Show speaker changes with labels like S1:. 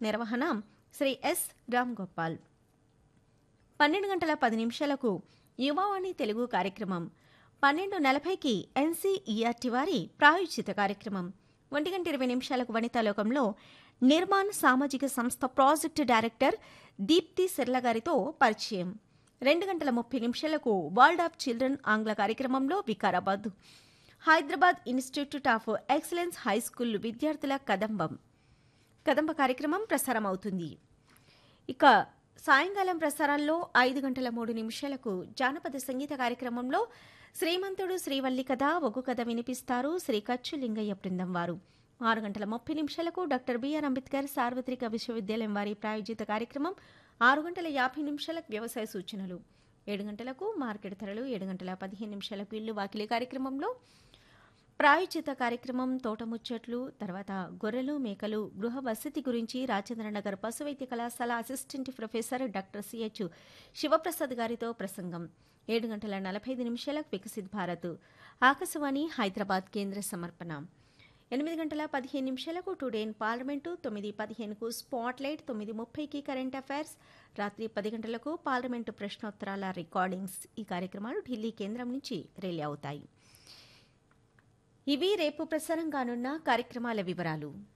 S1: నిర్వహణ శ్రీ ఎస్ రామ్ గోపాల్ పన్నెండు గంటల పది నిమిషాలకు యువవాణి తెలుగు కార్యక్రమం పన్నెండు నలభైకి ఎన్సీఈఆర్టీ వారి ప్రాయోజిత కార్యక్రమం ఒంటి గంట ఇరవై నిమిషాలకు వనితాలోకంలో నిర్మాణ్ సామాజిక సంస్థ ప్రాజెక్టు డైరెక్టర్ దీప్తి సిర్ల గారితో పరిచయం రెండు గంటల ముప్పై నిమిషాలకు వరల్డ్ ఆఫ్ చిల్డ్రన్ ఆంగ్ల కార్యక్రమంలో Vikarabad Hyderabad institute of excellence high school విద్యార్థుల కదంబం కదంబ కార్యక్రమం ప్రసారం అవుతుంది ఇక సాయంకాలం ప్రసారాల్లో ఐదు గంటల మూడు నిమిషాలకు జానపద సంగీత కార్యక్రమంలో శ్రీమంతుడు శ్రీవల్లి కథ ఒగ్గు కథ వినిపిస్తారు శ్రీ కచ్చు లింగయ్య బృందం వారు ఆరు గంటల ముప్పై నిమిషాలకు డాక్టర్ బిఆర్ అంబేద్కర్ సార్వత్రిక విశ్వవిద్యాలయం వారి ప్రాయోజిత కార్యక్రమం ఆరు గంటల యాభై నిమిషాలకు వ్యవసాయ సూచనలు ఏడు గంటలకు మార్కెట్ ధరలు ఏడు గంటల పదిహేను నిమిషాలకు ఇల్లు వాకిలి కార్యక్రమంలో ప్రాయోజిత కార్యక్రమం తోటముచ్చట్లు తర్వాత గొర్రెలు మేకలు గృహ వసతి గురించి రాజేంద్రనగర్ పశు వైద్య కళాశాల assistant professor doctor CH Sivaprasad గారితో ప్రసంగం ఏడు గంటల నలభై ఐదు నిమిషాలకు వికసిత్ భారత్ ఆకాశవాణి హైదరాబాద్ కేంద్ర సమర్పణ ఎనిమిది గంటల పదిహేను నిమిషాలకు టుడే ఇన్ పార్లమెంటు తొమ్మిది పదిహేనుకు స్పాట్ లైట్ తొమ్మిది ముప్పైకి కరెంట్ అఫైర్స్ రాత్రి పది గంటలకు పార్లమెంటు ప్రశ్నోత్తరాల రికార్డింగ్స్ ఈ కార్యక్రమాలు ఢిల్లీ కేంద్రం నుంచి రిలే అవుతాయి ఇవి రేపు ప్రసారం కానున్న కార్యక్రమాల వివరాలు